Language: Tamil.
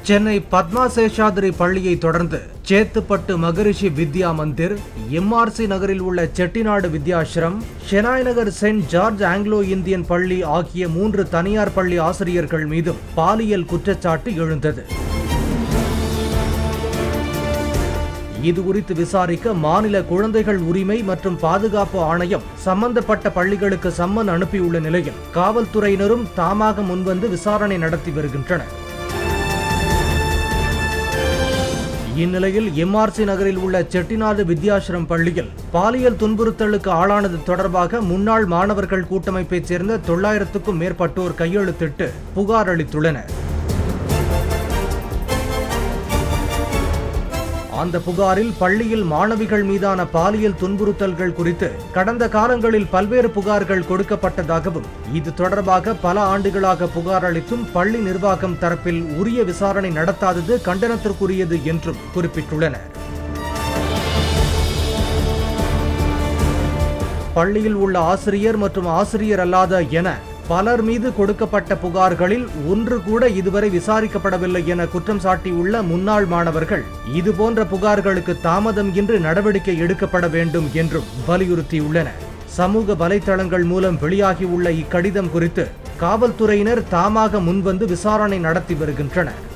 சென்னை பத்மா சேஷாதிரி பள்ளியை தொடர்ந்து சேத்துப்பட்டு மகரிஷி வித்யா மந்திர் எம்ஆர்சி நகரில் உள்ள Chettinad Vidyashram Shenoy Nagar saint George Anglo Indian பள்ளி ஆகிய மூன்று தனியார் பள்ளி ஆசிரியர்கள் மீதும் பாலியல் குற்றச்சாட்டு எழுந்தது இது குறித்து விசாரிக்க மாநில குழந்தைகள் உரிமை மற்றும் பாதுகாப்பு ஆணையம் சம்பந்தப்பட்ட பள்ளிகளுக்கு சம்மன் அனுப்பியுள்ள நிலையில் காவல்துறையினரும் தாமாக முன்வந்து விசாரணை நடத்தி வருகின்றனர் இந்நிலையில் எம்ஆர்சி நகரில் உள்ள செட்டிநாடு வித்யாசிரம் பள்ளியில் பாலியல் துன்புறுத்தலுக்கு ஆளானது தொடர்பாக முன்னாள் மாணவர்கள் கூட்டமைப்பைச் சேர்ந்த தொள்ளாயிரத்துக்கும் மேற்பட்டோர் கையெழுத்திட்டு புகார் அளித்துள்ளனர் அந்த புகாரில் பள்ளியில் மாணவிகள் மீதான பாலியல் துன்புறுத்தல்கள் குறித்து கடந்த காலங்களில் பல்வேறு புகார்கள் கொடுக்கப்பட்டதாகவும் இது தொடர்பாக பல ஆண்டுகளாக புகார் அளித்தும் பள்ளி நிர்வாகம் தரப்பில் உரிய விசாரணை நடத்தாதது கண்டனத்திற்குரியது என்றும் குறிப்பிட்டுள்ளனர் பள்ளியில் உள்ள ஆசிரியர் மற்றும் ஆசிரியர் அல்லாத என பலர் மீது கொடுக்கப்பட்ட புகார்களில் ஒன்று கூட இதுவரை விசாரிக்கப்படவில்லை என குற்றம் சாட்டியுள்ள முன்னாள் மாணவர்கள் இதுபோன்ற புகார்களுக்கு தாமதம் இன்றி நடவடிக்கை எடுக்கப்பட வேண்டும் என்றும் வலியுறுத்தியுள்ளனர் சமூக வலைதளங்கள் மூலம் வெளியாகியுள்ள இக்கடிதம் குறித்து காவல்துறையினர் தாமாக முன்வந்து விசாரணை நடத்தி வருகின்றனர்